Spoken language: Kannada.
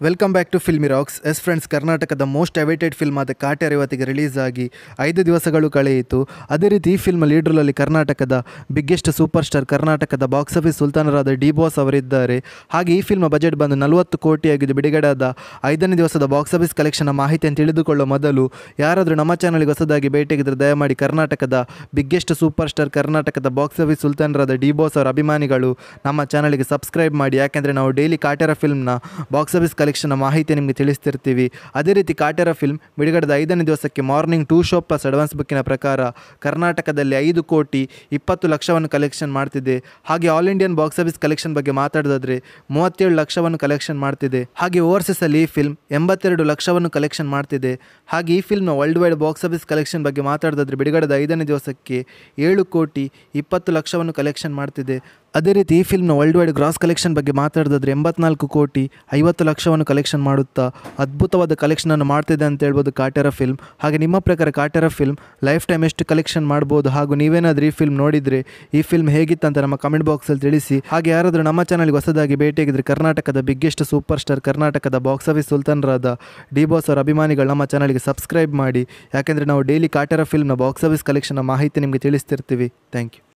welcome back to Filmy Rocks yes friends ಕರ್ನಾಟಕದ ಮೋಸ್ಟ್ ಅವೈಟೆಡ್ ಫಿಲ್ಮ್ ಆದ ಕಾಟೇರ್ ಇವತ್ತಿಗೆ ರಿಲೀಸ್ ಆಗಿ ಐದು ದಿವಸಗಳು ಕಳೆಯಿತು ಅದೇ ರೀತಿ ಈ ಫಿಲ್ಮ್ ಲೀಡ್ರಲ್ಲಿ ಕರ್ನಾಟಕದ ಬಿಗ್ಗೆಸ್ಟ್ ಸೂಪರ್ ಸ್ಟಾರ್ ಕರ್ನಾಟಕದ ಬಾಕ್ಸ್ ಆಫೀಸ್ ಸುಲ್ತಾನರಾದ ಡಿ ಬಾಸ್ ಅವರಿದ್ದಾರೆ ಹಾಗೆ ಈ ಫಿಲ್ಮ್ ಬಜೆಟ್ ಬಂದು ನಲವತ್ತು ಕೋಟಿಯಾಗಿದ್ದು ಬಿಡುಗಡೆಯಾದ ಐದನೇ ದಿವಸದ ಬಾಕ್ಸ್ ಆಫೀಸ್ ಕಲೆಕ್ಷನ್ ಮಾಹಿತಿಯನ್ನು ತಿಳಿದುಕೊಳ್ಳೋ ಮೊದಲು ಯಾರಾದರೂ ನಮ್ಮ ಚಾನಲ್ಗೆ ಹೊಸದಾಗಿ ಭೇಟಿಯಾಗಿದ್ದರೆ ದಯಮಾಡಿ ಕರ್ನಾಟಕದ ಬಿಗ್ಗೆಸ್ಟ್ ಸೂಪರ್ ಸ್ಟಾರ್ ಕರ್ನಾಟಕದ ಬಾಕ್ಸ್ ಆಫೀಸ್ ಸುಲ್ತಾನರಾದ ಡಿ ಬಾಸ್ ಅವರ ಅಭಿಮಾನಿಗಳು ನಮ್ಮ ಚಾನಲ್ಗೆ ಸಬ್ಸ್ಕ್ರೈಬ್ ಮಾಡಿ ಯಾಕೆಂದರೆ ನಾವು ಡೈಲಿ ಕಾಟೇರ ಫಿಲ್ಮ್ನ ಬಾಕ್ಸ್ ಆಫೀಸ್ ಕಲೆಕ್ಷನ್ನ ಮಾಹಿತಿ ನಿಮಗೆ ತಿಳಿಸ್ತಿರ್ತೀವಿ ಅದೇ ರೀತಿ ಕಾಟೇರ ಫಿಲ್ಮ್ ಬಿಡುಗಡೆದ ಐದನೇ ದಿವಸಕ್ಕೆ morning to show plus advance ಬುಕ್ಕಿನ ಪ್ರಕಾರ ಕರ್ನಾಟಕದಲ್ಲಿ ಐದು ಕೋಟಿ ಇಪ್ಪತ್ತು ಲಕ್ಷವನ್ನು ಕಲೆಕ್ಷನ್ ಮಾಡ್ತಿದೆ ಹಾಗೆ all Indian box office collection ಬಗ್ಗೆ ಮಾತಾಡೋದಾದ್ರೆ ಮೂವತ್ತೇಳು ಲಕ್ಷವನ್ನು ಕಲೆಕ್ಷನ್ ಮಾಡ್ತಿದೆ ಹಾಗೆ ಓವರ್ಸೀಸಲ್ಲಿ ಈ ಫಿಲ್ಮ್ ಎಂಬತ್ತೆರಡು ಲಕ್ಷವನ್ನು ಕಲೆಕ್ಷನ್ ಮಾಡ್ತಿದೆ ಹಾಗೆ ಈ ಫಿಲ್ಮ್ನ world wide box office collection ಬಗ್ಗೆ ಮಾತಾಡೋದಾದ್ರೆ ಬಿಡುಗಡೆದ ಐದನೇ ದಿವಸಕ್ಕೆ ಏಳು ಕೋಟಿ ಇಪ್ಪತ್ತು ಲಕ್ಷವನ್ನು ಕಲೆಕ್ಷನ್ ಮಾಡ್ತಿದೆ ಅದೇ ರೀತಿ ಈ ಫಿಲ್ಮ್ನ ವರ್ಲ್ಡ್ ವೈಡ್ ಗ್ರಾಸ್ ಕಲೆಕ್ಷನ್ ಬಗ್ಗೆ ಮಾತಾಡೋದಾದ್ರೆ ಎಂಬತ್ನಾಲ್ಕು ಕೋಟಿ ಐವತ್ತು ಲಕ್ಷವನ್ನು ಕಲೆಕ್ಷನ್ ಮಾಡುತ್ತಾ ಅದ್ಭುತವಾದ ಕಲೆಕ್ಷನನ್ನು ಮಾಡ್ತಿದೆ ಅಂತ ಹೇಳ್ಬೋದು ಕಾಟೇರ ಫಿಲ್ಮ್ ಹಾಗೆ ನಿಮ್ಮ ಪ್ರಕಾರ ಕಾಟೇರ ಫಿಲ್ಮ್ ಲೈಫ್ ಟೈಮ್ ಎಷ್ಟು ಕಲೆಕ್ಷನ್ ಮಾಡ್ಬೋದು ಹಾಗೂ ನೀವೇನಾದರೂ ಈ ಫಿಲ್ಮ್ ನೋಡಿದರೆ ಈ ಫಿಲ್ಮ್ ಹೇಗಿತ್ತಂತ ನಮ್ಮ ಕಮೆಂಟ್ ಬಾಕ್ಸಲ್ಲಿ ತಿಳಿಸಿ ಹಾಗೆ ಯಾರಾದರೂ ನಮ್ಮ ಚಾನಲ್ಗೆ ಹೊಸದಾಗಿ ಭೇಟಿಯಾಗಿದ್ದರೆ ಕರ್ನಾಟಕದ ಬಿಗ್ಗೆಸ್ಟ್ ಸೂಪರ್ ಸ್ಟಾರ್ ಕರ್ನಾಟಕದ ಬಾಕ್ಸ್ ಆಫೀಸ್ ಸುಲ್ತಾನರಾದ ಡಿ ಬಾಸ್ ಅವರ ಅಭಿಮಾನಿಗಳು ನಮ್ಮ ಚಾನಲ್ಗೆ ಸಬ್ಸ್ಕ್ರೈಬ್ ಮಾಡಿ ಯಾಕೆಂದರೆ ನಾವು ಡೈಲಿ ಕಾಟೇರ ಫಿಲ್ಮ್ನ ಬಾಕ್ಸ್ ಆಫೀಸ್ ಕಲೆಕ್ಷನ್ನ ಮಾಹಿತಿ ನಿಮಗೆ ತಿಳಿಸ್ತಿರ್ತೀವಿ ಥ್ಯಾಂಕ್ ಯು